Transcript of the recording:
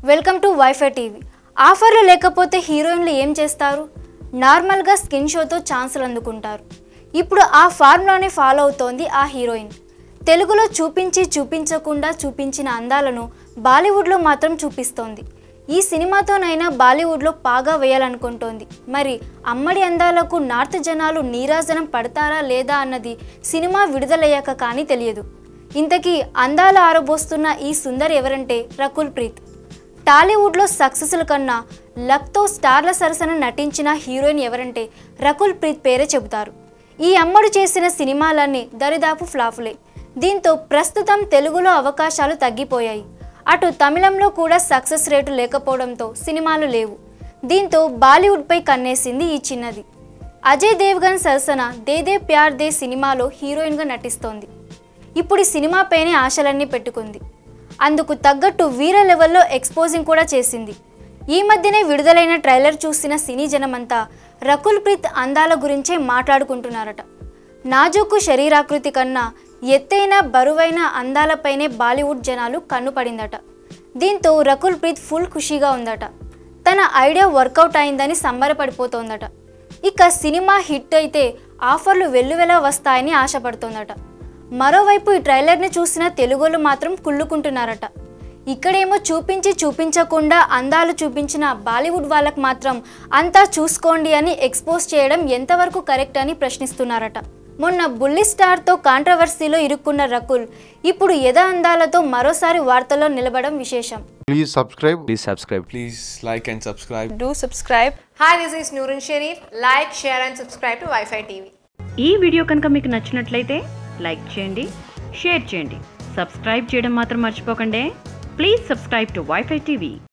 Welcome to WiFi TV ఆఫర్లు లేకపోతే హీరోయిన్లు ఏం చేస్తారు నార్మల్గా స్కిన్ షోతో ఛాన్సులు అందుకుంటారు ఇప్పుడు ఆ ఫార్ములానే ఫాలో అవుతోంది ఆ హీరోయిన్ తెలుగులో చూపించి చూపించకుండా చూపించిన అందాలను బాలీవుడ్లో మాత్రం చూపిస్తోంది ఈ సినిమాతోనైనా బాలీవుడ్లో పాగా వేయాలనుకుంటోంది మరి అమ్మడి అందాలకు నార్త్ జనాలు నీరాజనం పడతారా లేదా అన్నది సినిమా విడుదలయ్యాక కానీ తెలియదు ఇంతకీ అందాలు ఆరబోస్తున్న ఈ సుందర్ ఎవరంటే రకుల్ ప్రీత్ టాలీవుడ్లో సక్సెస్ల కన్నా లక్తో స్టార్ల సరసన నటించిన హీరోయిన్ ఎవరంటే రకుల్ ప్రీత్ పేరే చెబుతారు ఈ అమ్మడు చేసిన సినిమాలన్నీ దరిదాపు ఫ్లాపులే దీంతో ప్రస్తుతం తెలుగులో అవకాశాలు తగ్గిపోయాయి అటు తమిళంలో కూడా సక్సెస్ రేటు లేకపోవడంతో సినిమాలు లేవు దీంతో బాలీవుడ్పై కన్నేసింది ఈ చిన్నది అజయ్ దేవ్గన్ సరసన దేదే ప్యార్ దే సినిమాలో హీరోయిన్గా నటిస్తోంది ఇప్పుడు ఈ సినిమాపైనే ఆశలన్నీ పెట్టుకుంది అందుకు తగ్గట్టు వీర లెవెల్లో ఎక్స్పోజింగ్ కూడా చేసింది ఈ మధ్యనే విడుదలైన ట్రైలర్ చూసిన సినీ జనమంతా రకుల్ ప్రీత్ అందాల గురించే మాట్లాడుకుంటున్నారట నాజూకు శరీరాకృతి కన్నా ఎత్తైన బరువైన అందాలపైనే బాలీవుడ్ జనాలు కన్నుపడిందట దీంతో రకుల్ ప్రీత్ ఫుల్ ఖుషీగా ఉందట తన ఐడియా వర్కౌట్ అయిందని సంబరపడిపోతోందట ఇక సినిమా హిట్ అయితే ఆఫర్లు వెల్లువెలా వస్తాయని ఆశపడుతోందట మరోవైపు ఈ ట్రైలర్ని చూసిన తెలుగులు మాత్రం కుళ్ళుకుంటున్నారట ఇక్కడేమో చూపించి చూపించకుండా అందాలు చూపించిన బాలీవుడ్ వాళ్ళకు మాత్రం అంతా చూసుకోండి అని ఎక్స్పోజ్ చేయడం ఎంతవరకు కరెక్ట్ అని ప్రశ్నిస్తున్నారట మొన్న బుల్లి స్టార్తో కాంట్రవర్సీలో ఇరుక్కున్న రకుల్ ఇప్పుడు యథ అందాలతో మరోసారి వార్తల్లో నిలబడడం విశేషం Please subscribe. Please subscribe. Please like and subscribe. do subscribe Hi, this is Nurun Sharif. Like, share, and subscribe to Wi-Fi TV. ఈ వీడియో కనుక మీకు నచ్చినట్లయితే లైక్ చేయండి షేర్ చేయండి సబ్స్క్రైబ్ చేయడం మాత్రం మర్చిపోకండి please subscribe to WiFi TV